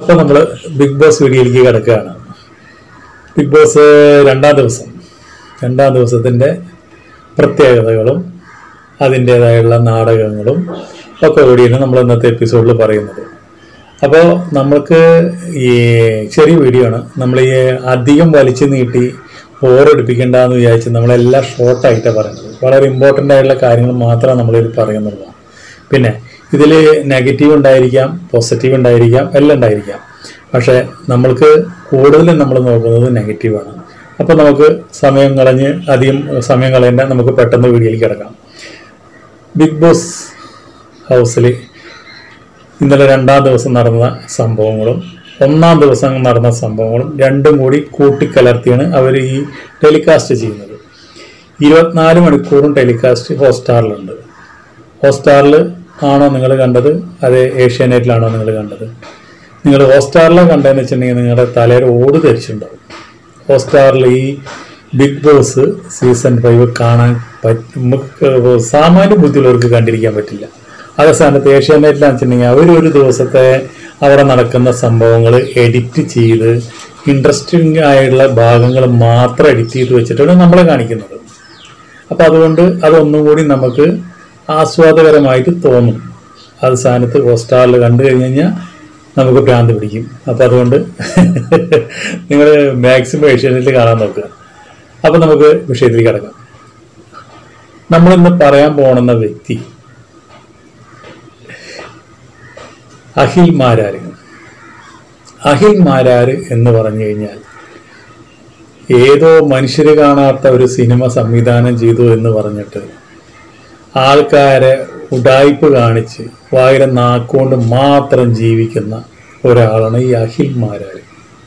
അപ്പൊ നമ്മൾ big boss വീഡിയോയിലേക്ക് കിടക്കുകയാണ് ബിഗ് ബോസ് രണ്ടാം ദിവസം രണ്ടാം ദിവസത്തിന്റെ പ്രത്യേകതകളും അതിൻ്റെതായുള്ള നാടകങ്ങളും ഒക്കെ കൂടിയാണ് നമ്മൾ ഇന്നത്തെ എപ്പിസോഡിൽ പറയുന്നത് അപ്പോൾ നമ്മൾക്ക് ഈ ചെറിയ വീഡിയോ ആണ് നമ്മൾ ഈ അധികം വലിച്ചു നീട്ടി ബോറടിപ്പിക്കണ്ട എന്ന് വിചാരിച്ച് നമ്മളെല്ലാം ഷോർട്ടായിട്ടാണ് പറയുന്നത് വളരെ ഇമ്പോർട്ടൻ്റ് ആയിട്ടുള്ള കാര്യങ്ങൾ മാത്രമേ നമ്മളിത് പറയുന്നുള്ളൂ പിന്നെ ഇതിൽ നെഗറ്റീവ് ഉണ്ടായിരിക്കാം പോസിറ്റീവ് ഉണ്ടായിരിക്കാം എല്ലാം ഉണ്ടായിരിക്കാം പക്ഷേ നമ്മൾക്ക് കൂടുതലും നമ്മൾ നോക്കുന്നത് നെഗറ്റീവാണ് അപ്പോൾ നമുക്ക് സമയം കളഞ്ഞ് അധികം സമയം കളയേണ്ട നമുക്ക് പെട്ടെന്ന് വീഡിയോയിലേക്ക് കിടക്കാം ബിഗ് ബോസ് ഹൗസിൽ ഇന്നലെ രണ്ടാം ദിവസം നടന്ന സംഭവങ്ങളും ഒന്നാം ദിവസം നടന്ന സംഭവങ്ങളും രണ്ടും കൂടി കൂട്ടിക്കലർത്തിയാണ് അവർ ഈ ടെലികാസ്റ്റ് ചെയ്യുന്നത് ഇരുപത്തിനാല് മണിക്കൂറും ടെലികാസ്റ്റ് ഹോട്ട്സ്റ്റാറിലുണ്ട് ഹോട്ട്സ്റ്റാറിൽ ആണോ നിങ്ങൾ കണ്ടത് അതെ ഏഷ്യാനെറ്റിലാണോ നിങ്ങൾ കണ്ടത് നിങ്ങൾ ഹോട്ട്സ്റ്റാറിലെ കണ്ടതെന്ന് വെച്ചിട്ടുണ്ടെങ്കിൽ നിങ്ങളുടെ തലയിൽ ഓട് ധരിച്ചിട്ടുണ്ടാവും ഹോട്ട്സ്റ്റാറിൽ ഈ ബിഗ് ബോസ് സീസൺ ഫൈവ് കാണാൻ പറ്റും നമുക്ക് സാമാന്യ ബുദ്ധിയുള്ളവർക്ക് കണ്ടിരിക്കാൻ പറ്റില്ല അതേ സ്ഥാനത്ത് ഏഷ്യാനെറ്റിലാണെന്ന് വെച്ചിട്ടുണ്ടെങ്കിൽ അവർ ഒരു ദിവസത്തെ അവിടെ നടക്കുന്ന സംഭവങ്ങൾ എഡിറ്റ് ചെയ്ത് ഇൻട്രസ്റ്റിംഗ് ആയിട്ടുള്ള ഭാഗങ്ങൾ മാത്രം എഡിറ്റ് ചെയ്ത് വെച്ചിട്ടാണ് നമ്മളെ കാണിക്കുന്നത് അപ്പം അതുകൊണ്ട് അതൊന്നും കൂടി നമുക്ക് ആസ്വാദകരമായിട്ട് തോന്നും അത് സ്ഥാനത്ത് ഹോസ്റ്റാറിൽ കണ്ടു കഴിഞ്ഞ് കഴിഞ്ഞാൽ നമുക്ക് ഭ്രാന്ത് പിടിക്കും അപ്പം അതുകൊണ്ട് നിങ്ങൾ മാക്സിമം ഏഷ്യാനെറ്റിൽ കാണാൻ നോക്കുക അപ്പം നമുക്ക് വിഷയത്തിലേക്ക് കിടക്കാം നമ്മളിന്ന് പറയാൻ പോകുന്ന വ്യക്തി അഖിൽ മാരാര് അഖിൽ മാരാര് എന്ന് പറഞ്ഞു കഴിഞ്ഞാൽ ഏതോ മനുഷ്യര് കാണാത്ത ഒരു സിനിമ സംവിധാനം ചെയ്തു എന്ന് പറഞ്ഞിട്ട് ആൾക്കാരെ ഉടായ്പ് കാണിച്ച് വായുടെ നാക്കുകൊണ്ട് മാത്രം ജീവിക്കുന്ന ഒരാളാണ് ഈ അഖിൽ മാരാര്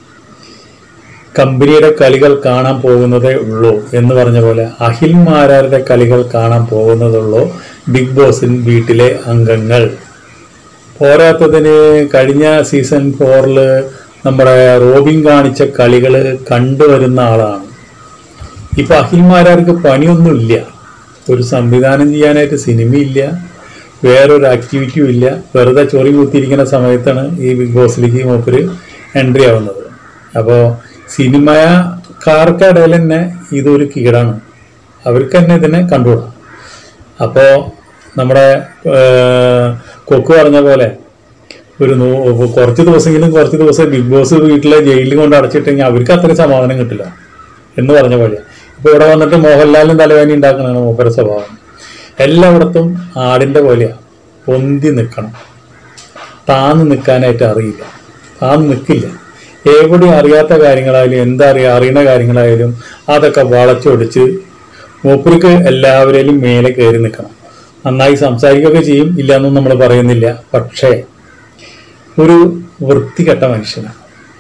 കമ്പനിയുടെ കളികൾ കാണാൻ പോകുന്നതേ ഉള്ളൂ എന്ന് പറഞ്ഞ പോലെ അഖിൽ മാരാരുടെ കളികൾ കാണാൻ പോകുന്നതുള്ളൂ ബിഗ് ബോസിൻ വീട്ടിലെ അംഗങ്ങൾ പോരാത്തതിന് കഴിഞ്ഞ സീസൺ ഫോറിൽ നമ്മുടെ റോബിൻ കാണിച്ച കളികൾ കണ്ടുവരുന്ന ആളാണ് ഇപ്പൊ അഖിൽമാരാർക്ക് പണിയൊന്നുമില്ല ഒരു സംവിധാനം ചെയ്യാനായിട്ട് സിനിമയില്ല വേറൊരു ആക്ടിവിറ്റിയും ഇല്ല വെറുതെ ചൊറി കുത്തിയിരിക്കുന്ന സമയത്താണ് ഈ ബിഗ് ബോസിലേക്ക് മൂപ്പര് എൻട്രി ആവുന്നത് അപ്പോൾ സിനിമക്കാർക്കിടയിൽ തന്നെ ഇതൊരു കീടാണ് അവർക്ക് തന്നെ ഇതിനെ കണ്ടുകൂടാം അപ്പോൾ നമ്മുടെ ഏഹ്, കൊക്ക് പറഞ്ഞ പോലെ ഒരു നൂ- കുറച്ച് ദിവസമെങ്കിലും കുറച്ച് ദിവസം ബിഗ് ബോസ് വീട്ടിലെ ജയിലിൽ കൊണ്ട് അടച്ചിട്ടെങ്കിൽ അവർക്ക് അത്രയും സമാധാനം കിട്ടില്ല എന്ന് പറഞ്ഞ പോലെ ഇപ്പൊ ഇവിടെ വന്നിട്ട് മോഹൻലാലും തലവേദന ഉണ്ടാക്കുന്നതാണ് മൂപ്പര സ്വഭാവം എല്ലായിടത്തും ആടിന്റെ പോലെയാ പൊന്തി നിൽക്കണം താന്ന് നിൽക്കാനായിട്ട് അറിയില്ല താന്ന് നിൽക്കില്ല എവിടെ അറിയാത്ത കാര്യങ്ങളായാലും എന്താ അറിയാ അറിയുന്ന കാര്യങ്ങളായാലും അതൊക്കെ വളച്ചൊടിച്ച് മൂപ്പർക്ക് എല്ലാവരെയും മേലെ കയറി നിൽക്കണം നന്നായി സംസാരിക്കുകയൊക്കെ ചെയ്യും ഇല്ലയെന്നും നമ്മൾ പറയുന്നില്ല പക്ഷേ ഒരു വൃത്തികെട്ട മനുഷ്യനാണ്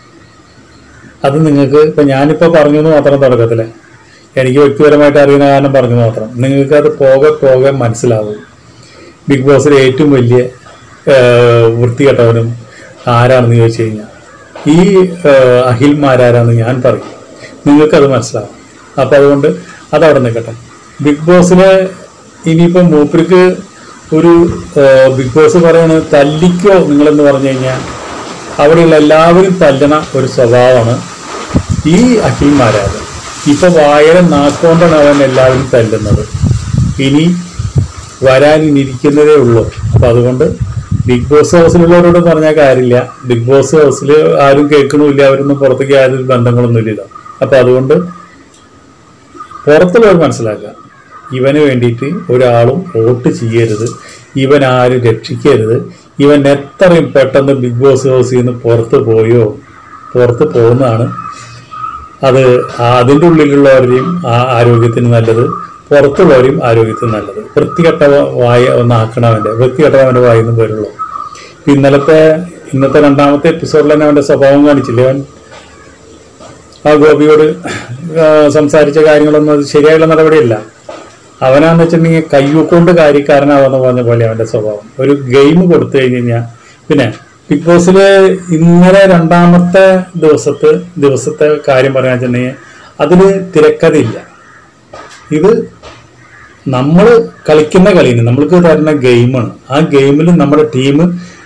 അത് നിങ്ങൾക്ക് ഇപ്പൊ ഞാനിപ്പോ പറഞ്ഞു എന്ന് മാത്രം തുടക്കത്തില് എനിക്ക് വ്യക്തിപരമായിട്ട് അറിയുന്ന കാരണം പറഞ്ഞു മാത്രം നിങ്ങൾക്ക് അത് പോകെ പോകെ മനസ്സിലാവും ബിഗ് ബോസിലെ ഏറ്റവും വലിയ ഏഹ്, വൃത്തികെട്ടവനും ആരാണെന്ന് ചോദിച്ചു കഴിഞ്ഞാൽ ഈ ഏഹ്, അഖിൽമാരാരാന്ന് ഞാൻ പറയും നിങ്ങൾക്കത് മനസ്സിലാവും അപ്പൊ അതുകൊണ്ട് അതവിടെ നിൽക്കട്ടെ ബിഗ് ബോസിലെ ഇനിയിപ്പം മൂപ്പർക്ക് ഒരു ഏഹ്, ബിഗ് ബോസ് പറയണത് തല്ലിക്കോ നിങ്ങളെന്ന് പറഞ്ഞു കഴിഞ്ഞാൽ അവിടെയുള്ള എല്ലാവരും തല്ലണ ഒരു സ്വഭാവമാണ് ഈ അഖിൽമാരാണ് ഇപ്പൊ വായന നാക്കോണ്ടാണ് അവൻ എല്ലാവരും തല്ലുന്നത് ഇനി വരാനിരിക്കുന്നതേ ഉള്ളൂ അപ്പൊ അതുകൊണ്ട് ബിഗ് ബോസ് ഹൗസിലുള്ളവരോട് പറഞ്ഞ കാര്യമില്ല ബിഗ് ബോസ് ഹൗസിൽ ആരും കേൾക്കണമില്ല അവരൊന്നും പുറത്തേക്ക് ആരും ബന്ധങ്ങളൊന്നും ഇല്ല അപ്പൊ അതുകൊണ്ട് പുറത്തുള്ളവർ മനസ്സിലാക്കുക ഇവന് വേണ്ടിയിട്ട് ഒരാളും വോട്ട് ചെയ്യരുത് ഇവൻ ആരും രക്ഷിക്കരുത് ഇവൻ എത്രയും പെട്ടെന്ന് ബിഗ് ബോസ് ഹൗസിൽ നിന്ന് പുറത്ത് പോയോ പുറത്ത് പോകുന്നതാണ് അത് അതിൻ്റെ ഉള്ളിലുള്ളവരുടെയും ആ ആരോഗ്യത്തിന് നല്ലത് പുറത്തുള്ളവരെയും ആരോഗ്യത്തിന് നല്ലത് വൃത്തികെട്ട വായ ഒന്ന് ആക്കണവൻ്റെ വൃത്തികെട്ട അവൻ്റെ വായിന്ന് വരുള്ളൂ ഇന്നലത്തെ ഇന്നത്തെ രണ്ടാമത്തെ എപ്പിസോഡിൽ തന്നെ അവൻ്റെ സ്വഭാവം കാണിച്ചില്ലേ അവൻ ആ ഗോപിയോട് ആ, സംസാരിച്ച കാര്യങ്ങളൊന്നും അത് ശരിയായുള്ള നടപടിയല്ല അവനാന്ന് വെച്ചിട്ടുണ്ടെങ്കിൽ കയ്യൂക്കൊണ്ട് കാര്യക്കാരനാവെന്ന് പറഞ്ഞ പോലെ അവന്റെ സ്വഭാവം ഒരു ഗെയിം കൊടുത്തു കഴിഞ്ഞ് കഴിഞ്ഞാൽ പിന്നെ ബിഗ് ബോസില് ഇന്നലെ രണ്ടാമത്തെ ദിവസത്തെ ദിവസത്തെ കാര്യം പറയാന്ന് വെച്ചിട്ടുണ്ടെങ്കിൽ അതില് തിരക്കഥയില്ല ഇത് നമ്മൾ കളിക്കുന്ന കളിന് നമ്മൾക്ക് തരുന്ന ഗെയിമാണ് ആ ഗെയിമിൽ നമ്മുടെ ടീം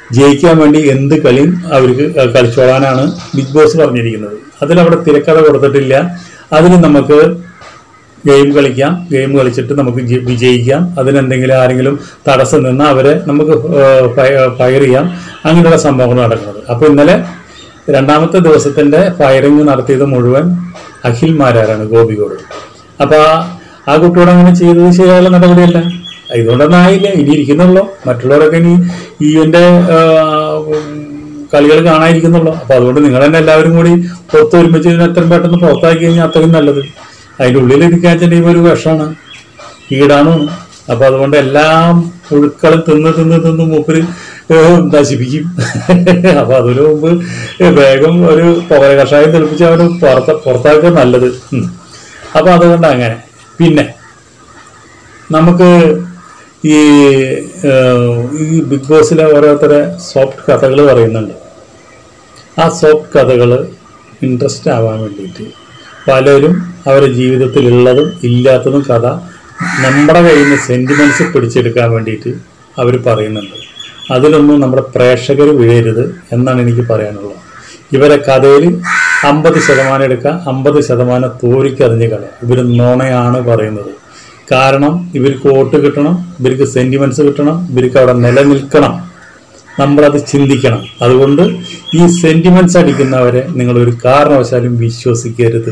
ജയിക്കാൻ വേണ്ടി എന്ത് കളിയും അവർക്ക് കളിച്ചോളാനാണ് ബിഗ് ബോസ് പറഞ്ഞിരിക്കുന്നത് അതിലവിടെ തിരക്കഥ കൊടുത്തിട്ടില്ല അതിന് നമുക്ക് ഗെയിം കളിക്കാം ഗെയിം കളിച്ചിട്ട് നമുക്ക് ജി- വിജയിക്കാം അതിനെന്തെങ്കിലും ആരെങ്കിലും തടസ്സം നിന്നാൽ അവരെ നമുക്ക് ഫയർ ചെയ്യാം അങ്ങനെയുള്ള സംഭവങ്ങൾ നടക്കുന്നത് അപ്പോൾ ഇന്നലെ രണ്ടാമത്തെ ദിവസത്തിന്റെ ഫയറിംഗ് നടത്തിയത് മുഴുവൻ അഖിൽമാരാണ് ഗോപികോട് അപ്പൊ ആ- ആ കുട്ടിയോട് അങ്ങനെ ചെയ്തത് ശരിയായുള്ള നടപടിയല്ല ഇതുകൊണ്ടൊന്നും ആയില്ല ഇനി ഇരിക്കുന്നുള്ളൂ മറ്റുള്ളവരൊക്കെ ഇനി ഈവന്റെ കളികൾ കാണാതിരിക്കുന്നുള്ളൂ അപ്പൊ അതുകൊണ്ട് നിങ്ങൾ തന്നെ എല്ലാവരും കൂടി ഒത്തൊരുമിച്ച് ഇതിനെ എത്രയും പെട്ടെന്ന് പുറത്താക്കി കഴിഞ്ഞാൽ അത്രയും നല്ലത് അതിൻ്റെ ഉള്ളിൽ ഇരിക്കാൻ വെച്ചിട്ടുണ്ടെങ്കിൽ ഒരു വിഷമാണ് കീടാണ് അപ്പൊ അതുകൊണ്ട് എല്ലാം പുഴുക്കളും തിന്ന് തിന്ന് തിന്ന് മൂപ്പര് ഏഹ് നശിപ്പിക്കും അപ്പൊ അതിനു മുമ്പ് വേഗം ഒരു പുകര കഷായം തെളിപ്പിച്ച് അവന് പുറത്ത പുറത്താക്കുക നല്ലത് ഉം. അപ്പൊ അതുകൊണ്ട് അങ്ങനെ പിന്നെ നമുക്ക് ഈ ഏഹ്, ഈ ബിഗ് ബോസിലെ ഓരോരുത്തരെ സോഫ്റ്റ് കഥകൾ പറയുന്നുണ്ട് ആ സോഫ്റ്റ് കഥകൾ ഇൻട്രസ്റ്റ് ആവാൻ വേണ്ടിയിട്ട് പലരും അവരുടെ ജീവിതത്തിലുള്ളതും ഇല്ലാത്തതും കഥ നമ്മുടെ കയ്യിൽ നിന്ന് സെൻറ്റിമെൻറ്റ്സ് പിടിച്ചെടുക്കാൻ വേണ്ടിയിട്ട് അവർ പറയുന്നുണ്ട് അതിലൊന്നും നമ്മുടെ പ്രേക്ഷകർ വീഴരുത് എന്നാണ് എനിക്ക് പറയാനുള്ളത് ഇവരെ കഥയിൽ അമ്പത് ശതമാനം എടുക്കുക അമ്പത് ശതമാനം തോരിക്കറിഞ്ഞ് കളയാം ഇവർ നുണയാണ് പറയുന്നത് കാരണം ഇവർക്ക് വോട്ട് കിട്ടണം ഇവർക്ക് സെൻറ്റിമെൻറ്റ്സ് കിട്ടണം ഇവർക്ക് അവിടെ നിലനിൽക്കണം നമ്മളത് ചിന്തിക്കണം അതുകൊണ്ട് ഈ സെന്റിമെന്റ്സ് അടിക്കുന്നവരെ നിങ്ങൾ ഒരു കാരണവശാലും വിശ്വസിക്കരുത്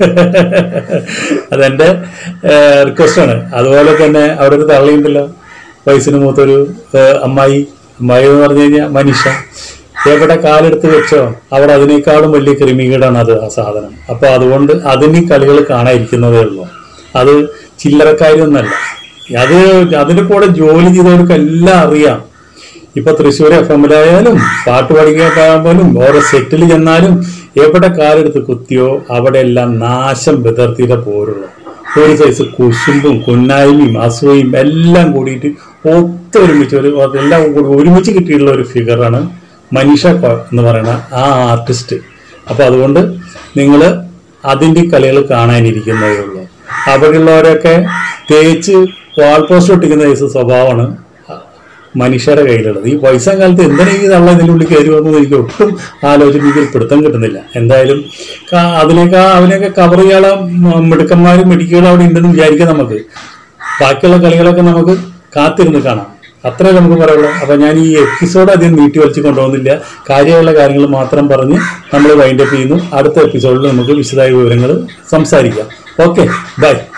അതെന്റെ റിക്വസ്റ്റ് ആണ് അതുപോലെ തന്നെ അവിടെ ഒരു തള്ളിയുണ്ടല്ലോ വയസ്സിന് മൂത്തൊരു ഏഹ്, അമ്മായി അമ്മായി എന്ന് പറഞ്ഞു കഴിഞ്ഞാൽ മനുഷ്യ എവിടെ കാലെടുത്ത് വെച്ചോ അവിടെ അതിനേക്കാളും വലിയ ക്രിമികീടാണ് അത് ആ സാധനം അപ്പൊ അതുകൊണ്ട് അതിന് കളികൾ കാണാതിരിക്കുന്നതേ ഉള്ളൂ അത് ചില്ലറക്കാരിയൊന്നല്ല അത് അതിന്റെ കൂടെ ജോലി ചെയ്തവർക്ക് എല്ലാം അറിയാം ഇപ്പൊ തൃശ്ശൂർ എഫ് എമ്മിലായാലും പാട്ട് പഠിക്കാൻ പോലും ഓരോ സെറ്റിൽ ചെന്നാലും എവിടെ കാലെടുത്ത് കുത്തിയോ അവിടെ എല്ലാം നാശം വിതർത്തിയിട്ടേ പോരുള്ളൂ ഒരു സൈസ് കുശുമ്പും കുന്നായ്മയും അസൂയും എല്ലാം കൂടിയിട്ട് ഒത്തൊരുമിച്ച് ഒരു എല്ലാം കൂടി ഒരുമിച്ച് കിട്ടിയിട്ടുള്ള ഒരു ഫിഗറാണ് മനീഷ കോ- എന്ന് പറയുന്ന ആ ആർട്ടിസ്റ്റ് അപ്പൊ അതുകൊണ്ട് നിങ്ങൾ അതിന്റെ കളികൾ കാണാനിരിക്കുന്നതേ ഉള്ളൂ അവിടെയുള്ളവരൊക്കെ തേച്ച് വാൾ പോസ്റ്റ് ഒട്ടിക്കുന്ന കേസ് സ്വഭാവമാണ് മനുഷ്യരുടെ കയ്യിലുള്ളത് ഈ പൈസ കാലത്ത് എന്തിനാ ഈ തള്ള ഇതിനുള്ളിൽ കയറി വന്നത് എനിക്ക് ഒട്ടും ആലോചനയ്ക്ക് ഒരു പിടുത്തം കിട്ടുന്നില്ല എന്തായാലും ക- അതിനേക്കാ അതിനെയൊക്കെ കവർ ചെയ്യാനുള്ള മ- മിടുക്കന്മാരും മിടുക്കുകളും അവിടെ ഉണ്ടെന്ന് വിചാരിക്കാം നമുക്ക് ബാക്കിയുള്ള കളികളൊക്കെ നമുക്ക് കാത്തിരുന്ന് കാണാം അത്രേ നമുക്ക് പറയുള്ളൂ അപ്പൊ ഞാൻ ഈ എപ്പിസോഡ് അധികം നീട്ടി വലിച്ചു കൊണ്ടുപോകുന്നില്ല കാര്യമുള്ള കാര്യങ്ങൾ മാത്രം പറഞ്ഞ് നമ്മൾ വൈൻഡപ്പ് ചെയ്യുന്നു അടുത്ത എപ്പിസോഡിൽ നമുക്ക് വിശദമായ വിവരങ്ങൾ സംസാരിക്കാം ഓക്കെ ബൈ